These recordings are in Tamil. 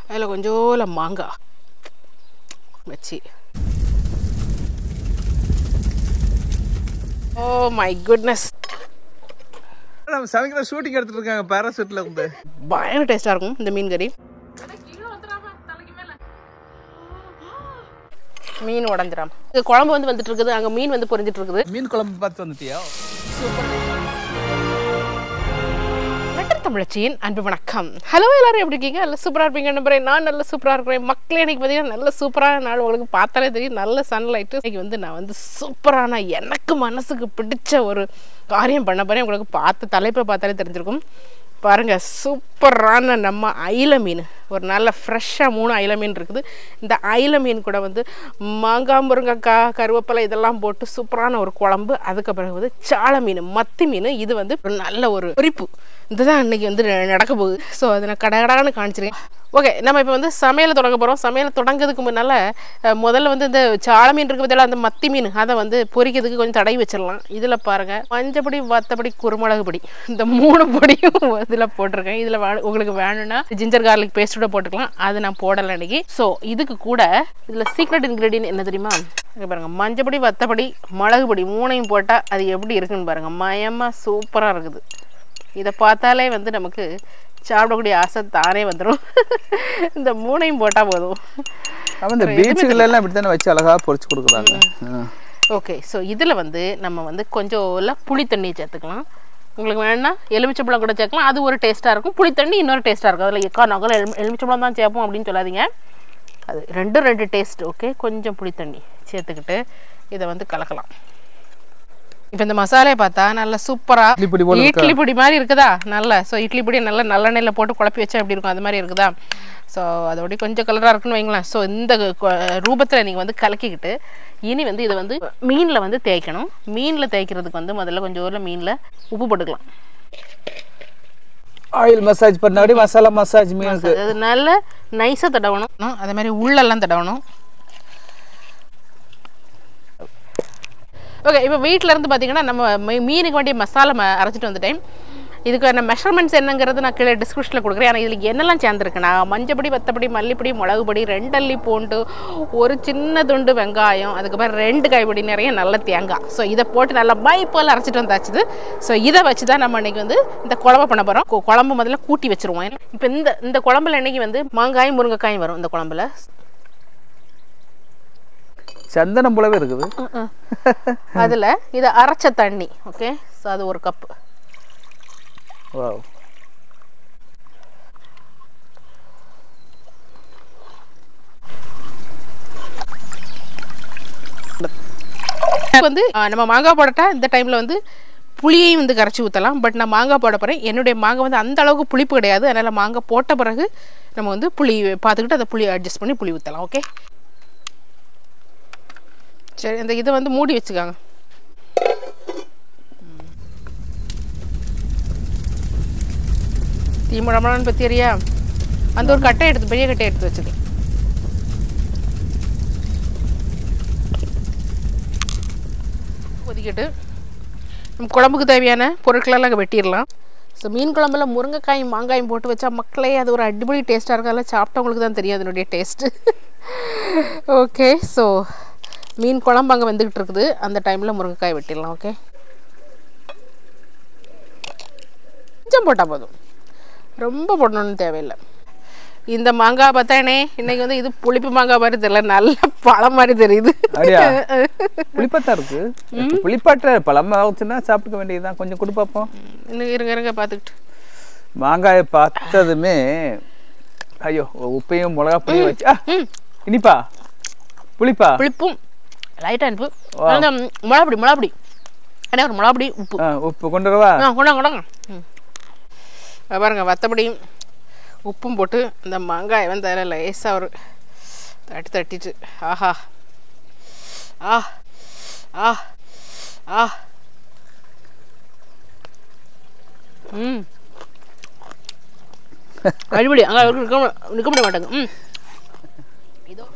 அதில் கொஞ்சோல மாங்காய் வச்சு ஓ மை குட்னஸ் நம்ம சமைக்கிற ஷூட்டிங் எடுத்துட்டு இருக்காங்க பேராசூட்ல இருந்து பயங்கர டேஸ்ட்டாக இருக்கும் இந்த மீன் கறி மீன் உடஞ்சிராம இது குழம்பு வந்து வந்துட்டு இருக்குது அங்கே மீன் வந்து பொரிஞ்சிட்டு இருக்குது மீன் குழம்பு பார்த்து வந்துட்டியா நட்டர் தமிழச்சியின் அன்பு வணக்கம் ஹலோ எல்லாரும் எப்படி இருக்கீங்க நல்ல சூப்பராக இருப்பீங்க நம்புறேன் நான் நல்ல சூப்பராக இருக்கிறேன் மக்களே இன்னைக்கு பார்த்தீங்கன்னா நல்ல சூப்பரான நாள் உங்களுக்கு பார்த்தாலே தெரியும் நல்ல சன்லைட்டு இன்னைக்கு வந்து நான் வந்து சூப்பரான எனக்கு மனசுக்கு பிடிச்ச ஒரு காரியம் பண்ண போறேன் உங்களுக்கு பார்த்து தலைப்பை பார்த்தாலே தெரிஞ்சிருக்கும் பாருங்க சூப்பரான நம்ம அயில மீன் ஒரு நல்ல ஃப்ரெஷ்ஷாக மூணு அயில மீன் இருக்குது இந்த அயில மீன் கூட வந்து மாங்காய் முருங்கைக்காய் கருவேப்பிலை இதெல்லாம் போட்டு சூப்பரான ஒரு குழம்பு அதுக்கு பிறகு வந்து சாள மீன் மத்தி மீன் இது வந்து ஒரு நல்ல ஒரு பொரிப்பு இதுதான் இன்னைக்கு வந்து நடக்க போகுது ஸோ அதை நான் கடகடான்னு காமிச்சிருக்கேன் ஓகே நம்ம இப்போ வந்து சமையலை தொடங்க போகிறோம் சமையலை தொடங்கிறதுக்கு முன்னால் அஹ், முதல்ல வந்து இந்த சாள மீன் இருக்கு பதிலாக அந்த மத்தி மீன் அதை வந்து பொரிக்கிறதுக்கு கொஞ்சம் தடவி வச்சிடலாம் இதில் பாருங்கள் மஞ்சப்பொடி வத்தப்படி குருமிளகு பொடி இந்த மூணு பொடியும் இதில் போட்டிருக்கேன் இதில் உங்களுக்கு வேணும்னா ஜிஞ்சர் கார்லிக் பேஸ்ட்டோட போட்டுக்கலாம் அது நான் போடலை இன்னைக்கு ஸோ இதுக்கு கூட இதில் சீக்ரெட் இன்க்ரீடியன்ட் என்ன தெரியுமா இங்கே பாருங்கள் மஞ்சப்பொடி வத்தப்படி மிளகு பொடி மூணையும் போட்டால் அது எப்படி இருக்குன்னு பாருங்கள் மயமாக சூப்பராக இருக்குது இதை பார்த்தாலே வந்து நமக்கு சாப்பிடக்கூடிய ஆசை தானே வந்துடும் இந்த மூணையும் போட்டால் போதும் அவன் இந்த பீச்சுகள் எல்லாம் இப்படி தானே வச்சு அழகா பொரிச்சு கொடுக்குறாங்க ஆ. ஓகே ஸோ இதில் வந்து நம்ம வந்து கொஞ்சம் புளி தண்ணி சேர்த்துக்கலாம் உங்களுக்கு வேணும்னா எலுமிச்சம்பழம் கூட சேர்க்கலாம் அது ஒரு டேஸ்ட்டாக இருக்கும் புளி தண்ணி இன்னொரு டேஸ்ட்டாக இருக்கும் அதில் எக்கா நகல் எலுமி எலுமிச்சம்பழம் தான் சேர்ப்போம் அப்படின்னு சொல்லாதீங்க அது ரெண்டும் ரெண்டு டேஸ்ட் ஓகே கொஞ்சம் புளி தண்ணி சேர்த்துக்கிட்டு இதை வந்து கலக்கலாம் இப்போ இந்த மசாலையை பார்த்தா நல்லா சூப்பராக இட்லி பொடி போல இருக்கா? இட்லி பொடி மாதிரி இருக்குதா நல்லா ஸோ இட்லி பொடி நல்லா நல்லெண்ணெயில் போட்டு குழப்பி வச்சா எப்படி இருக்கும் அது மாதிரி இருக்குதா ஸோ அதோடய கொஞ்சம் கலராக இருக்குன்னு வைங்களேன் ஸோ இந்த ரூபத்தில் நீங்கள் வந்து கலக்கிக்கிட்டு இனி வந்து இதை வந்து மீனில் வந்து தேய்க்கணும் மீனில் தேய்க்கிறதுக்கு வந்து முதல்ல கொஞ்சம் ஊரில் மீனில் உப்பு போட்டுக்கலாம் ஆயில் மசாஜ் பண்ணாடி மசாலா மசாஜ் மீனுக்கு அது நல்ல நைஸாக தடவணும் அதே மாதிரி உள்ளெல்லாம் தடவணும் ஓகே இப்போ வீட்டில் இருந்து பார்த்தீங்கன்னா நம்ம மீ- மீனுக்கு வேண்டிய மசாலா ம- அரைச்சிட்டு வந்துட்டேன் இதுக்கான மெஷர்மெண்ட்ஸ் என்னங்கிறது நான் கீழே டிஸ்கிரிப்ஷனில் கொடுக்குறேன் ஆனால் இதில் என்னெல்லாம் சேர்ந்துருக்குன்னா மஞ்சப்பொடி வத்தப்பொடி மல்லிப்பொடி மிளகுப்பொடி ரெண்டு அள்ளி பூண்டு ஒரு சின்ன துண்டு வெங்காயம் அதுக்கப்புறம் ரெண்டு கைப்பொடி நிறைய நல்ல தேங்காய் ஸோ இதை போட்டு நல்லா மை போல் அரைச்சிட்டு வந்தாச்சுது ஸோ இதை வச்சு தான் நம்ம இன்னைக்கு வந்து இந்த குழம்பு பண்ண போகிறோம் குழம்பு முதல்ல கூட்டி வச்சுருவோம் இப்போ இந்த இந்த குழம்புல இன்னைக்கு வந்து மாங்காயும் முருங்கைக்காயும் வரும் இந்த குழம்புல சந்தனம் போலவே இருக்குது அதில் இதை அரைச்ச தண்ணி ஓகே ஸோ அது ஒரு கப்பு வாவ் வந்து ஆ, நம்ம மாங்காய் போடட்டா இந்த டைமில் வந்து புளியையும் வந்து கரைச்சி ஊற்றலாம் பட் நான் மாங்காய் போட போகிறேன் என்னுடைய மாங்காய் வந்து அந்த அளவுக்கு புளிப்பு கிடையாது அதனால் மாங்காய் போட்ட பிறகு நம்ம வந்து புளி பார்த்துக்கிட்டு அதை புளி அட்ஜஸ்ட் பண்ணி புளி ஊற்றலாம் ஓகே சரி இந்த இதை வந்து மூடி வச்சுக்காங்க தீமுழமலான்னு பற்றியறியா அந்த ஒரு கட்டை எடுத்து பெரிய கட்டை எடுத்து வச்சுக்கேன் கொதிக்கட்டு நம்ம குழம்புக்கு தேவையான பொருட்களெல்லாம் அங்கே வெட்டிடலாம் ஸோ மீன் குழம்புல முருங்கைக்காயும் மாங்காயும் போட்டு வச்சா மக்களே அது ஒரு அடிப்படை டேஸ்ட்டாக இருக்கும் அதெல்லாம் சாப்பிட்டவங்களுக்கு தான் தெரியும் அதனுடைய டேஸ்ட்டு ஓகே ஸோ மீன் குழம்பு அங்கே வெந்துக்கிட்டு இருக்குது அந்த டைமில் முருங்கைக்காய் வெட்டிடலாம் ஓகே கொஞ்சம் போட்டால் போதும் ரொம்ப போடணும்னு தேவையில்லை இந்த மாங்காய் பார்த்தானே இன்னைக்கு வந்து இது புளிப்பு மாங்காய் மாதிரி தெரியல நல்ல பழம் மாதிரி தெரியுது அப்படியா புளிப்பாத்தா இருக்கு புளிப்பாட்ட பழமா ஆச்சுன்னா சாப்பிட்டுக்க வேண்டியதுதான் கொஞ்சம் கொடு பார்ப்போம் இன்னும் இருங்க இருங்க பார்த்துக்கிட்டு மாங்காயை பார்த்ததுமே ஐயோ உப்பையும் மிளகா புளியும் வச்சு ஆ, இனிப்பா புளிப்பா புளிப்பும் லைட்டாக இனிப்பு அந்த மிளகாப்பொடி மிளகாப்பொடி அண்ணே ஒரு மிளகாப்பொடி உப்பு ஆ, உப்பு கொண்டு வரவா ஆ கொண்டாங்க கொண்டாங்க ம் இங்க பாருங்க வத்தப்படியும் உப்பும் போட்டு இந்த மாங்காய் வந்து அதில் லேசாக ஒரு தட்டி தட்டிட்டு ஆஹா ஆ ஆ ஆ ம் அடிப்படி அங்கே நிற்க நிற்க முடிய மாட்டாங்க ம் இதோ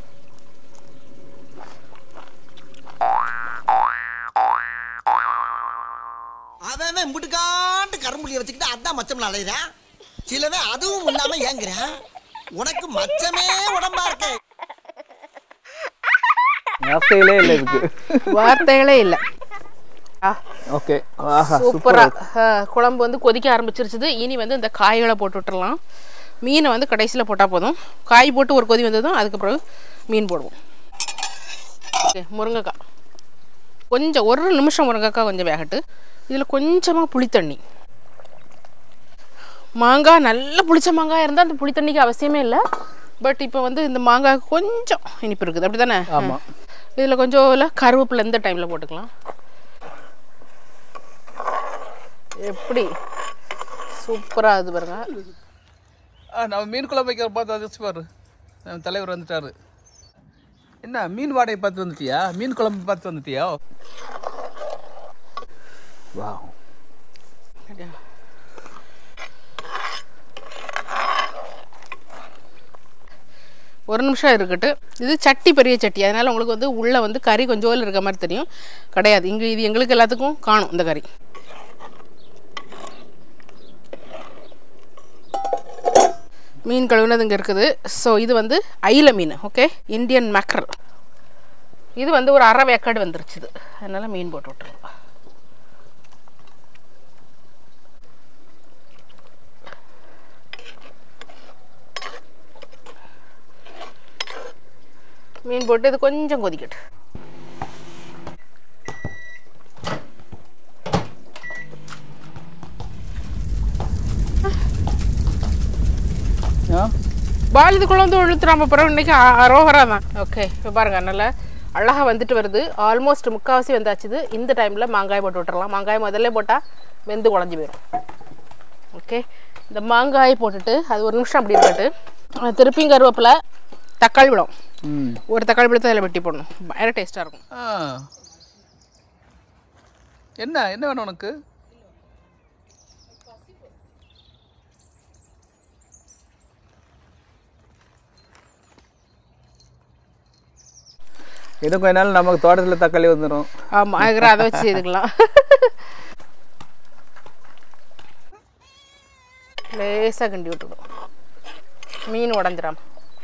அவன் முட்டுக்காண்டு கரும்புலிய வச்சுக்கிட்டு அதான் மச்சம்ல அலையிறான் சிலவன் அதுவும் இல்லாம ஏங்குறான் உனக்கு மச்சமே உடம்பா இருக்கு வார்த்தைகளே இல்லை இருக்கு வார்த்தைகளே இல்லை ஆ ஓகே ஆஹா சூப்பரா ஆ, குழம்பு வந்து கொதிக்க ஆரம்பிச்சிருச்சுது இனி வந்து இந்த காய்களை போட்டு விட்டுறலாம் மீனை வந்து கடைசியில் போட்டால் போதும் காய் போட்டு ஒரு கொதி வந்ததும் அதுக்கப்புறம் மீன் போடுவோம் ஓகே முருங்கைக்காய் கொஞ்சம் ஒரு நிமிஷம் முருங்கைக்காய் கொஞ்சம் வேகட்டு இதில் கொஞ்சமாக புளித்தண்ணி மாங்காய் நல்ல புளிச்ச மாங்காய் இருந்தால் அந்த புளித்தண்ணிக்கு அவசியமே இல்லை பட் இப்போ வந்து இந்த மாங்காய் கொஞ்சம் இனிப்பு இருக்குது அப்படி தானே ஆமா. இதில் கொஞ்சம் இல்லை கருவேப்பிலை இந்த டைமில் போட்டுக்கலாம் எப்படி சூப்பராக இது பாருங்க ஆ, நம்ம மீன் குழம்பு வைக்கிற பார்த்து அதிர்ச்சி பாரு நம்ம தலைவர் வந்துட்டாரு என்ன மீன் வாடகை பார்த்து வந்துட்டியா மீன் குழம்பு பார்த்து வந்துட்டியா வா ஒரு நிமிஷம் இருக்கட்டு இது சட்டி பெரிய சட்டி அதனால் உங்களுக்கு வந்து உள்ளே வந்து கறி கொஞ்சோல் இருக்க மாதிரி தெரியும் கிடையாது இங்கே இது எங்களுக்கு எல்லாத்துக்கும் காணும் இந்த கறி மீன் கழுவுனது இங்கே இருக்குது ஸோ இது வந்து ஐல மீன் ஓகே இந்தியன் மேக்ரல் இது வந்து ஒரு அரை வேக்காடு வந்துருச்சுது அதனால் மீன் போட்டு விட்டுருலாம் மீன் போட்டு இது கொஞ்சம் கொதிக்கட்டு ஆ பால் இதுக்குள்ள வந்து இழுத்துறாம பிறகு இன்னைக்கு அ- அரோகரா தான் ஓகே இப்போ பாருங்க நல்லா அழகாக வந்துட்டு வருது ஆல்மோஸ்ட் முக்கால்வாசி வந்தாச்சுது இந்த டைமில் மாங்காய் போட்டு விட்டுறலாம் மாங்காய் முதல்ல போட்டால் வெந்து குழஞ்சி போயிடும் ஓகே இந்த மாங்காய் போட்டுட்டு அது ஒரு நிமிஷம் அப்படி இருக்கட்டு அஹ் திருப்பியும் கருவேப்பிலை தக்காளி பழம் ம் ஒரு தக்காளி பழத்தை அதில் வெட்டி போடணும் பயங்கர டேஸ்ட்டாக இருக்கும் ஆ என்ன என்ன வேணும் உனக்கு இன்னும் கொஞ்ச நாள் நமக்கு தோட்டத்தில் தக்காளி வந்துடும் ஆமாம் அதுக்கிற அதை வச்சு செய்துக்கலாம் லேசாக கிண்டி விட்டுடும் மீன் உடஞ்சிராம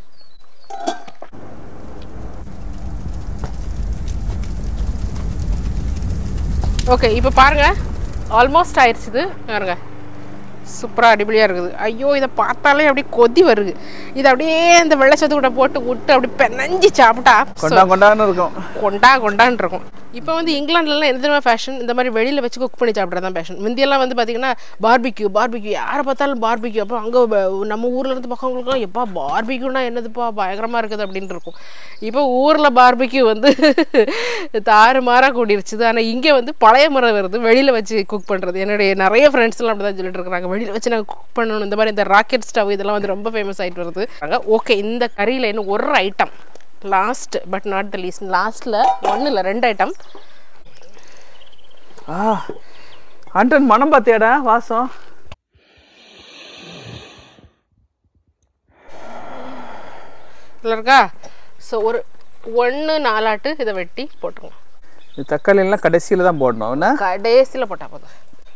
ஓகே இப்போ பாருங்க ஆல்மோஸ்ட் ஆயிடுச்சுது பாருங்க சூப்பராக அடிப்படியாக இருக்குது ஐயோ இதை பார்த்தாலே அப்படியே கொதி வருது இது அப்படியே இந்த வெள்ளச்சத்து கூட போட்டு விட்டு அப்படி பெனஞ்சி சாப்பிட்டா கொண்டா கொண்டான்னு இருக்கும் கொண்டா கொண்டான்னு இருக்கும் இப்போ வந்து இங்கிலாந்துலலாம் என்ன தெரியுமா ஃபேஷன் இந்த மாதிரி வெளியில் வச்சு குக் பண்ணி சாப்பிட்றது தான் ஃபேஷன் முந்தியெல்லாம் வந்து பார்த்தீங்கன்னா பார்பிக்யூ பார்பிக்யூ யாரை பார்த்தாலும் பார்பிக்யூ அப்போ அங்கே நம்ம ஊரில் இருந்து பக்கவங்களுக்குலாம் எப்பா பார்பிக்யூனா என்னதுப்பா பயங்கரமாக இருக்குது அப்படின்னு இருக்கும் இப்போ ஊரில் பார்பிக்யூ வந்து தாறுமாறாக கூடிருச்சுது ஆனால் இங்கே வந்து பழைய முறை வருது வெளியில் வச்சு குக் பண்ணுறது என்னுடைய நிறைய ஃப்ரெண்ட்ஸ்லாம் அப்படி தான் சொல்லிட்டு இருக்கிறாங்க வெளியில் வச்சு நாங்கள் குக் பண்ணணும் இந்த மாதிரி இந்த ராக்கெட் ஸ்டவ் இதெல்லாம் வந்து ரொம்ப ஃபேமஸ் ஆகிட்டு வருது ஓகே இந்த கறியில் இன்னும் ஒரு item last but not the least லாஸ்ட்டில் ஒன்றும் இல்லை ரெண்டு ஐட்டம் ஆ ஆண்டன் மனம் பார்த்தியாடா வாசம் இதில் இருக்கா ஸோ ஒரு ஒன்று நாலாட்டு இதை வெட்டி போட்டுருங்க இந்த தக்காளி எல்லாம் கடைசியில் தான் போடணும் என்ன கடைசியில் போட்டால் போதும்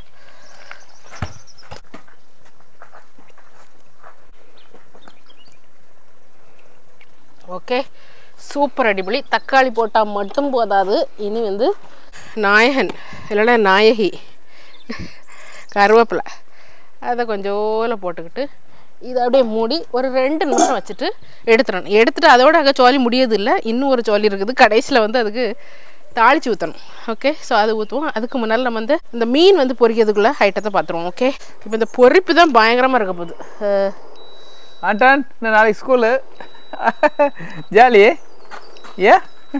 ஓகே சூப்பர் அடிப்பொலி தக்காளி போட்டால் மட்டும் போதாது இனி வந்து நாயகன் இல்லைன்னா நாயகி கருவேப்பிலை அதை கொஞ்சோல போட்டுக்கிட்டு இதை அப்படியே மூடி ஒரு ரெண்டு நிமிஷம் வச்சுட்டு எடுத்துடணும் எடுத்துட்டு அதோட அங்கே சோலி முடியது இல்லை இன்னும் ஒரு சோலி இருக்குது கடைசியில் வந்து அதுக்கு தாளித்து ஊற்றணும் ஓகே ஸோ அது ஊற்றுவோம் அதுக்கு முன்னால் நம்ம வந்து இந்த மீன் வந்து பொரிக்கிறதுக்குள்ளே ஐட்டத்தை பார்த்துருவோம் ஓகே இப்போ இந்த பொரிப்பு தான் பயங்கரமாக இருக்க போகுது அஹ், ஆண்டான் நான் நாளைக்கு ஸ்கூலு ஜாலி ஏ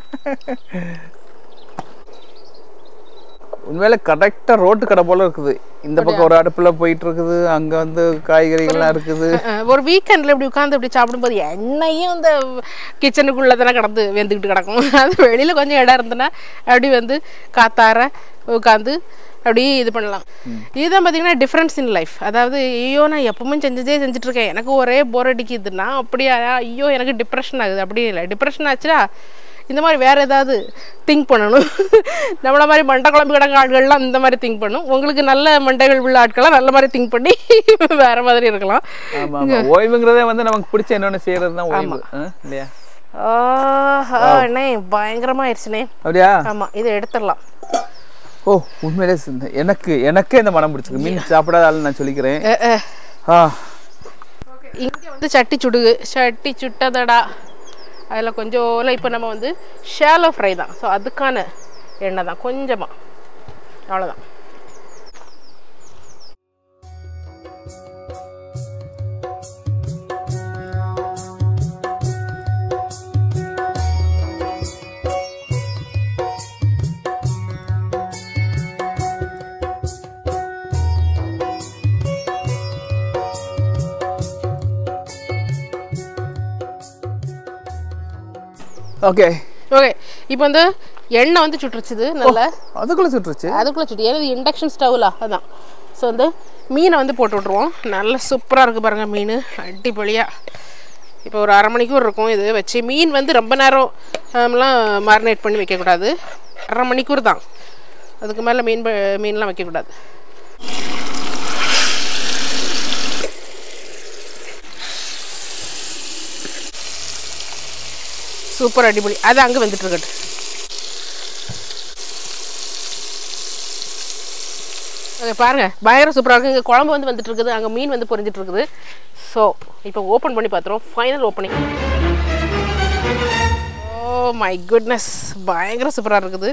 உண்மையில கரெக்டாக ரோட்டு கடை போல இருக்குது இந்த பக்கம் ஒரு அடுப்புல போயிட்டு இருக்குது அங்க வந்து காய்கறிகள்லாம் இருக்குது அஹ், ஒரு வீக்கெண்டில் இப்படி உட்காந்து இப்படி சாப்பிடும்போது எண்ணெயும் இந்த கிச்சனுக்குள்ளே தானே கிடந்து வெந்துக்கிட்டு கிடக்கும் அது வெளியில் கொஞ்சம் இடம் இருந்ததுன்னா அப்படி வந்து காத்தார உட்காந்து அப்படியே இது பண்ணலாம் இதுதான் பார்த்தீங்கன்னா டிஃப்ரென்ஸ் இன் லைஃப் அதாவது ஐயோ நான் எப்பவுமே செஞ்சதே செஞ்சுட்டு இருக்கேன் எனக்கு ஒரே போர் அடிக்குதுன்னா அப்படியா ஐயோ எனக்கு டிப்ரெஷன் ஆகுது அப்படி இல்லை டிப்ரெஷன் ஆச்சுடா இந்த மாதிரி வேறு ஏதாவது திங்க் பண்ணணும் நம்மள மாதிரி மண்டை குழம்பு கிடங்க ஆட்கள்லாம் இந்த மாதிரி திங்க் பண்ணும் உங்களுக்கு நல்ல மண்டைகள் உள்ள ஆட்கள்லாம் நல்ல மாதிரி திங்க் பண்ணி வேற மாதிரி இருக்கலாம் ஆமா ஆமா ஓய்வுங்கிறதே வந்து நமக்கு பிடிச்ச என்னென்ன செய்யறது தான் ஓய்வு ஆ, இல்லையா ஆஹா அண்ணே பயங்கரமா ஆயிடுச்சுண்ணே அப்படியா ஆமா இதை எடுத்துடலாம் ஓ உண்மையிலே சின்ன- எனக்கு எனக்கே இந்த மனம் பிடிச்சிருக்கு மீன் சாப்பிடாத ஆள் நான் சொல்லிக்கிறேன் அஹ், அஹ். ஆ இங்கே வந்து சட்டி சுடுகு சட்டி சுட்டதடா அதில் கொஞ்சம் இப்போ நம்ம வந்து ஷேலோ ஃப்ரை தான் ஸோ அதுக்கான எண்ணெய் தான் கொஞ்சமாக அவ்வளோதான் ஓகே ஓகே இப்போ வந்து எண்ணெய் வந்து சுட்டுருச்சுது நல்லா அதுக்குள்ள சுட்டுருச்சு அதுக்குள்ளே சுட்டு ஏன்னா இது இண்டக்ஷன் ஸ்டவ்வில் அதான் ஸோ வந்து மீனை வந்து போட்டு விட்ருவோம் நல்லா சூப்பராக இருக்குது பாருங்கள் மீன் அடிப்பொலியாக இப்போ ஒரு அரை மணிக்கூர் இருக்கும் இது வச்சு மீன் வந்து ரொம்ப நேரம் ஆம்லாம் மாரினேட் பண்ணி வைக்கக்கூடாது அரை மணிக்கூர் தான் அதுக்கு மேலே மீன் ப- மீன்லாம் வைக்கக்கூடாது சூப்பர் அடிப்பொலி அது அங்கே வந்துட்டு இருக்கட்டும் அங்கே பாருங்க பயங்கர சூப்பராக இருக்குது இங்கே குழம்பு வந்து வந்துட்டு இருக்குது அங்கே மீன் வந்து பொரிஞ்சிட்டு இருக்குது ஸோ இப்போ ஓப்பன் பண்ணி பார்த்துருவோம் final opening oh my goodness பயங்கர சூப்பராக இருக்குது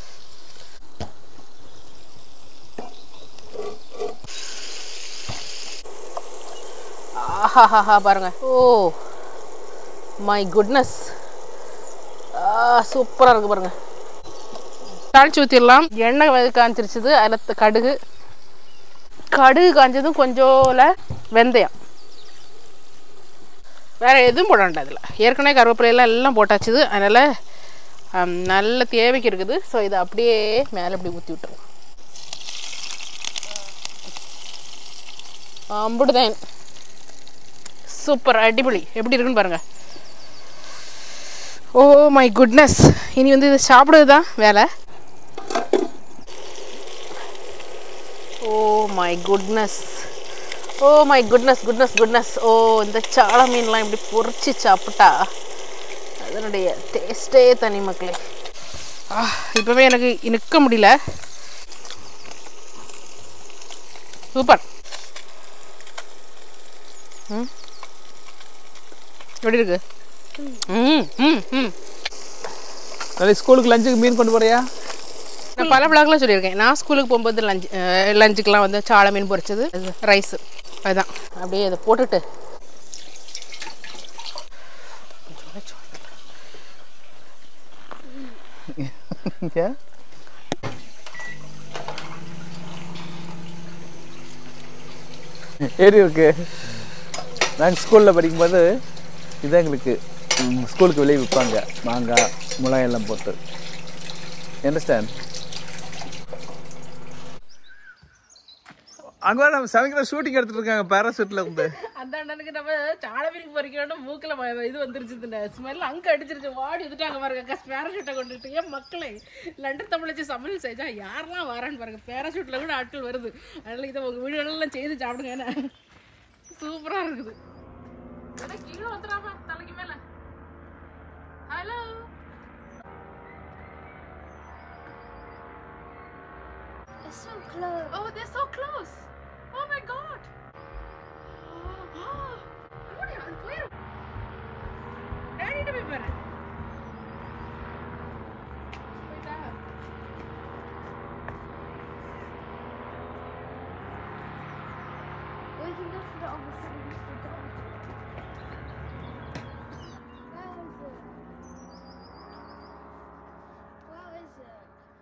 ஆஹாஹாஹா பாருங்க ஓ மை குட்னஸ் சூப்பராக இருக்குது பாருங்க தாளிச்சு ஊற்றிடலாம் எண்ணெய் வந்து காஞ்சிருச்சுது அதில் த- கடுகு கடுகு காஞ்சதும் கொஞ்சோல வெந்தயம் வேறு எதுவும் போட வேண்டாம் இதில் ஏற்கனவே கருவேப்பிலையெல்லாம் எல்லாம் போட்டாச்சுது அதனால் ஆம், நல்ல தேவைக்கு இருக்குது ஸோ இதை அப்படியே மேலே இப்படி ஊற்றி விட்டுருவோம் அம்புடுதேன் சூப்பர் அடிபொலி எப்படி இருக்குன்னு பாருங்கள் ஓ மை குட்னஸ் இனி வந்து இது சாப்பிடுறது தான் வேலை oh my goodness oh my goodness goodness goodness oh இந்த சாள மீன்லாம் இப்படி பொரிச்சு சாப்பிட்டா அதனுடைய டேஸ்ட்டே தனி மக்களே ஆ இப்போவே எனக்கு நிற்க முடியல சூப்பர் ம் எப்படி இருக்கு ம் ம் ம் நாளைக்கு ஸ்கூலுக்கு லஞ்சுக்கு மீன் கொண்டு போறியா நான் பல விளாக்லாம் சொல்லியிருக்கேன் நான் ஸ்கூலுக்கு போகும்போது லஞ்ச் லஞ்சுக்கெலாம் வந்து சாள மீன் பொரிச்சது ரைஸு அதுதான் அப்படியே இதை போட்டுட்டு ஏன்? ஏறி இருக்கு நாங்கள் ஸ்கூலில் படிக்கும்போது இதான் எங்களுக்கு ம், ஸ்கூலுக்கு வெளியே விற்பாங்க மாங்காய் மிளகாய் எல்லாம் போட்டு அண்டர்ஸ்டாண்ட் அங்கே நம்ம சமைக்கிற ஷூட்டிங் எடுத்துட்டு இருக்காங்க பேராசூட்டில் இருந்து அந்த அண்ணனுக்கு நம்ம சாள மீனுக்கு பொறிக்கணும் மூக்கில் இது வந்துருச்சு ஸ்மெல் அங்கே அடிச்சிருச்சு வாடி வந்துட்டாங்க பாருங்க பேராஷூட்டை கொண்டுட்டு ஏன் மக்களே லண்டன் தமிழ் வச்சு சமையல் செஞ்சா யாரெல்லாம் வரான்னு பாருங்க பேராஷூட்டில் கூட ஆட்கள் வருது அதனால இதை உங்கள் வீடுகளெல்லாம் செய்து சாப்பிடுங்க என்ன சூப்பராக இருக்குது அட கீழே வந்துடாம தலைக்கு மேலே hello It's so close. Oh, they're so close. Oh my god. Oh, what are you doing? Daddy to be better. We can go to the other side of the door. Where is it? Where is it?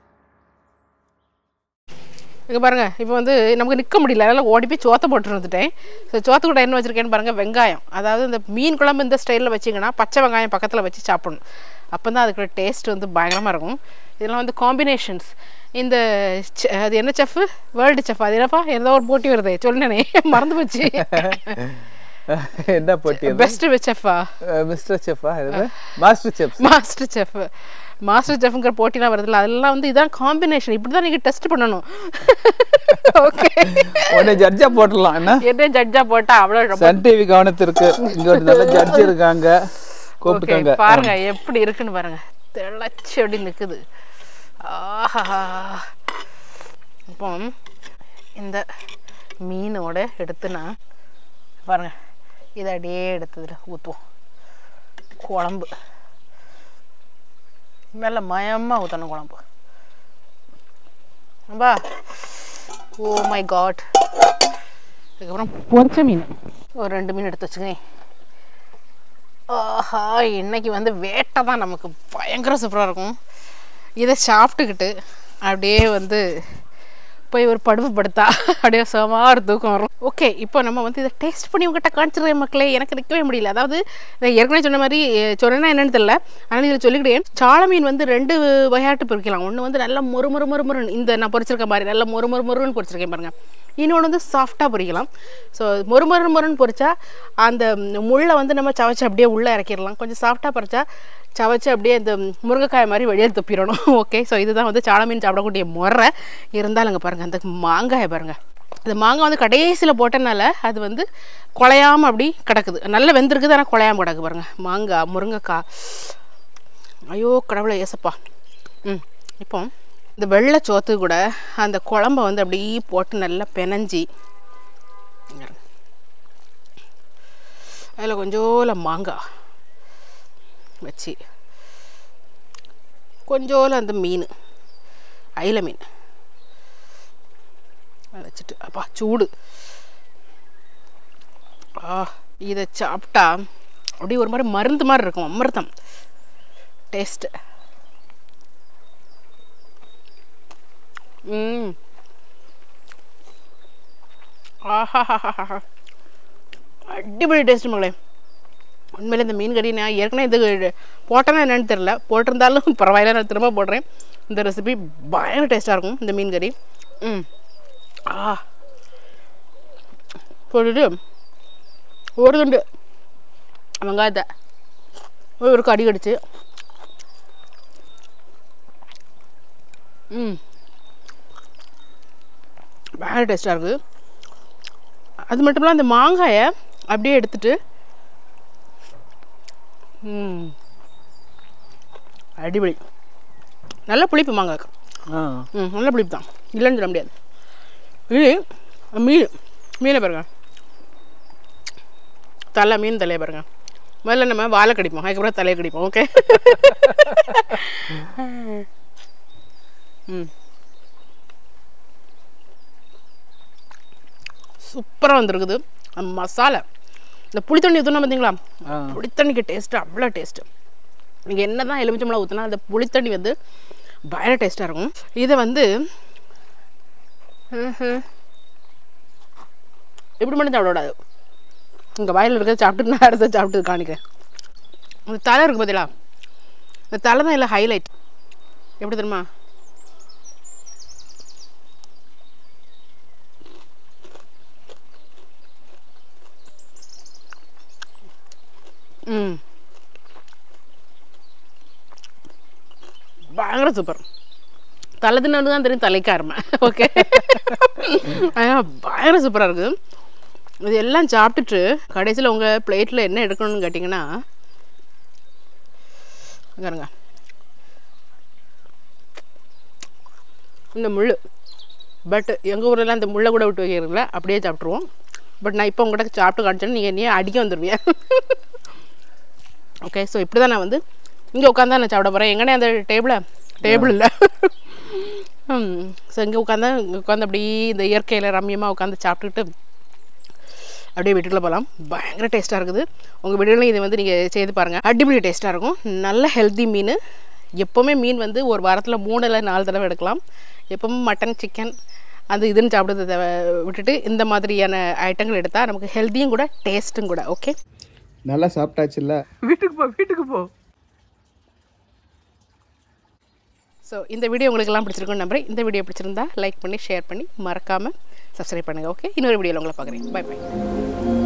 இங்கே பாருங்க இப்போ வந்து நமக்கு நிற்க முடியல அதனால் ஓடி போய் சோத்தை போட்டு வந்துட்டேன் ஸோ சோத்து கூட என்ன வச்சுருக்கேன்னு பாருங்கள் வெங்காயம் அதாவது இந்த மீன் குழம்பு இந்த ஸ்டைலில் வச்சிங்கன்னா பச்சை வெங்காயம் பக்கத்தில் வச்சு சாப்பிடணும் அப்போ தான் அதுக்கு டேஸ்ட் வந்து பயங்கரமாக இருக்கும் இதெல்லாம் வந்து காம்பினேஷன்ஸ் இந்த செ- அது என்ன செஃப் வேர்ல்டு செஃப் அது என்னப்பா ஏதோ ஒரு போட்டி வருதே சொன்னனே மறந்து போச்சு என்ன போட்டி அது பெஸ்ட் செஃப்பா மிஸ்டர் செஃப்பா இது master chef master chef master செஃப்ங்கிற போட்டிலாம் வருதுல்ல அதெல்லாம் வந்து இதான் காம்பினேஷன் இப்படி தான் நீங்கள் டெஸ்ட் பண்ணணும் ஓகே உடனே ஜட்ஜா போட்டுடலாம் என்ன என்ன ஜட்ஜா போட்டா அவ்வளோ ரொம்ப சன் டிவி கவனத்திற்கு இங்க ஒரு நல்ல ஜட்ஜ் இருக்காங்க ஓகே கூப்பிட்டுக்காங்க பாருங்க எப்படி இருக்குன்னு பாருங்க திளச்சி அப்படி நிற்குது ஆஹா இப்போ இந்த மீனோட எடுத்து நான் பாருங்க இதை அப்படியே எடுத்ததுல ஊற்றுவோம் குழம்பு மேலே மயமாக ஊற்றணும் குழம்பு அப்பா ஓ மை காட் அதுக்கப்புறம் பொரிச்ச மீன் ஒரு ரெண்டு மீன் எடுத்து வச்சுக்கிறேன் ஆஹா இன்னைக்கு வந்து வேட்டை தான் நமக்கு பயங்கர சூப்பராக இருக்கும் இதை சாப்பிட்டுக்கிட்டு அப்படியே வந்து போய் ஒரு படுப்பு படுத்தா அப்படியே சுமார் தூக்கம் வரும் ஓகே இப்போ நம்ம வந்து இதை டேஸ்ட் பண்ணி உங்ககிட்ட காமிச்சிடுறேன் மக்களே எனக்கு நிற்கவே முடியல அதாவது நான் ஏற்கனவே சொன்ன மாதிரி அஹ், சொன்னேன்னா என்னன்னு தெரியல ஆனால் இதில் சொல்லிக்கிட்டேன் சால மீன் வந்து ரெண்டு வகையாட்டு பொரிக்கலாம் ஒன்று வந்து நல்லா மொறு மொறு மொறு மொறுன்னு இந்த நான் பொரிச்சிருக்க மாதிரி நல்லா மொறு மொறு மொறுன்னு பொரிச்சிருக்கேன் பாருங்க இன்னொன்று வந்து சாஃப்டாக பொரிக்கலாம் ஸோ மொறு மொறு மொறுன்னு பொரிச்சா அந்த முள்ளை வந்து நம்ம சவைச்சு அப்படியே உள்ளே இறக்கிடலாம் கொஞ்சம் சாஃப்டாக பறிச்சா சவைச்சு அப்படியே இந்த முருங்கைக்காய் மாதிரி வெளியில் துப்பிடணும் ஓகே ஸோ இதுதான் வந்து சால மீன் சாப்பிடக்கூடிய முறை இருந்தாலும் இங்கே பாருங்கள் அந்த மாங்காயை பாருங்கள் இந்த மாங்காய் வந்து கடைசியில் போட்டனால அது வந்து குலையாமல் அப்படி கிடக்குது நல்லா வெந்திருக்குது ஆனால் குலையாம கிடக்கு பாருங்கள் மாங்காய் முருங்கைக்காய் ஐயோ கடவுளை ஏசப்பா ம் இப்போ இந்த வெள்ளை சோத்து கூட அந்த குழம்ப வந்து அப்படியே போட்டு நல்லா பெனஞ்சி அதில் கொஞ்சோல மாங்காய் வச்சு கொஞ்சோல அந்த மீன் அயில மீன் அதை வச்சுட்டு அப்பா சூடு ஆ இதை சாப்பிட்டா அப்படியே ஒரு மாதிரி மருந்து மாதிரி இருக்கும் அமிர்தம் டேஸ்ட்டு ம் ஆஹாஹாஹாஹா அடிப்படை டேஸ்ட் மகளே உண்மையில இந்த மீன் கறி நான் ஏற்கனவே இது போட்டேன்னா என்னன்னு தெரில போட்டிருந்தாலும் பரவாயில்ல நான் திரும்ப போடுறேன் இந்த ரெசிபி பயங்கர டேஸ்ட்டாக இருக்கும் இந்த மீன் கறி ம் ஆ போட்டுட்டு ஒரு துண்டு வெங்காயத்தை ஒரு கடி கடிச்சு ம் பயங்கர டேஸ்ட்டாக இருக்குது அது மட்டும் இல்லாமல் அந்த மாங்காயை அப்படியே எடுத்துட்டு ம் அடிபொலி நல்ல புளிப்பு மாங்காய் ஆ ம் நல்ல புளிப்பு தான் இல்லைன்னு சொல்ல முடியாது இது மீன் மீனை பாருங்க தலை மீன் தலையை பாருங்க முதல்ல நம்ம வாழை கடிப்போம் அதுக்கப்புறம் தலையை கடிப்போம் ஓகே ம் சூப்பராக வந்திருக்குது அந்த மசாலா இந்த புளித்தண்ணி ஊற்றினா பார்த்தீங்களா ஆ புளித்தண்ணிக்கு டேஸ்ட்டு அவ்வளோ டேஸ்ட்டு நீங்கள் என்ன தான் எலுமிச்சம்பழம் ஊற்றினா அந்த புளித்தண்ணி வந்து பயங்கர டேஸ்ட்டாக இருக்கும் இதை வந்து ம்ஹும். இப்படி மட்டும் சாப்பிடக்கூடாது இங்கே வாயில் இருக்கிறத சாப்பிட்டு நான் அடுத்த சாப்பிட்டு காணிக்கிறேன் அந்த தலை இருக்கு பார்த்தீங்களா இந்த தலை தான் இல்லை ஹைலைட் எப்படி தெரியுமா ம் பயங்கர சூப்பர் தலை தின்னு தான் தெரியும் தலைக்காரமை ஓகே பயங்கர சூப்பராக இருக்குது இது எல்லாம் சாப்பிட்டுட்டு கடைசியில் உங்கள் பிளேட்டில் என்ன எடுக்கணும்னு கேட்டிங்கன்னா பாருங்க இந்த முள் பட் எங்கள் ஊரெல்லாம் இந்த முள்ளை கூட விட்டு வைக்கிறீங்களா அப்படியே சாப்பிட்ருவோம் பட் நான் இப்போ உங்கள்கிட்ட சாப்பிட்டு காமிச்சேன்னு நீங்கள் என்னையே அடிக்க வந்துடுவீங்க ஓகே ஸோ இப்படி தான் நான் வந்து இங்கே உட்காந்து நான் சாப்பிட போகிறேன் எங்கனே அந்த டேபிளை டேபிள் இல்லை ஸோ இங்கே உட்காந்து இங்கே உட்காந்து அப்படியே இந்த இயற்கையில் ரம்யமாக உட்காந்து சாப்பிட்டுட்டு அப்படியே வீட்டுக்குள்ளே போகலாம் பயங்கர டேஸ்ட்டாக இருக்குது உங்கள் வீடுகளில் இதை வந்து நீங்கள் செய்து பாருங்கள் அடிப்பொலி டேஸ்ட்டாக இருக்கும் நல்ல ஹெல்த்தி மீன் எப்போவுமே மீன் வந்து ஒரு வாரத்தில் மூணு இல்லை நாலு தடவை எடுக்கலாம் எப்பவும் மட்டன் சிக்கன் அது இதுன்னு சாப்பிடுறத விட்டுட்டு இந்த மாதிரியான ஐட்டங்கள் எடுத்தால் நமக்கு ஹெல்த்தியும் கூட டேஸ்ட்டும் கூட ஓகே நல்லா சாப்பிட்டாச்சுல்ல வீட்டுக்கு போ வீட்டுக்கு போ ஸோ இந்த வீடியோ உங்களுக்கெல்லாம் பிடிச்சிருக்குன்னு நம்புறேன் இந்த வீடியோ பிடிச்சிருந்தா லைக் பண்ணி ஷேர் பண்ணி மறக்காமல் சப்ஸ்கிரைப் பண்ணுங்கள் ஓகே இன்னொரு வீடியோவில் உங்களை பார்க்குறேன் பை பை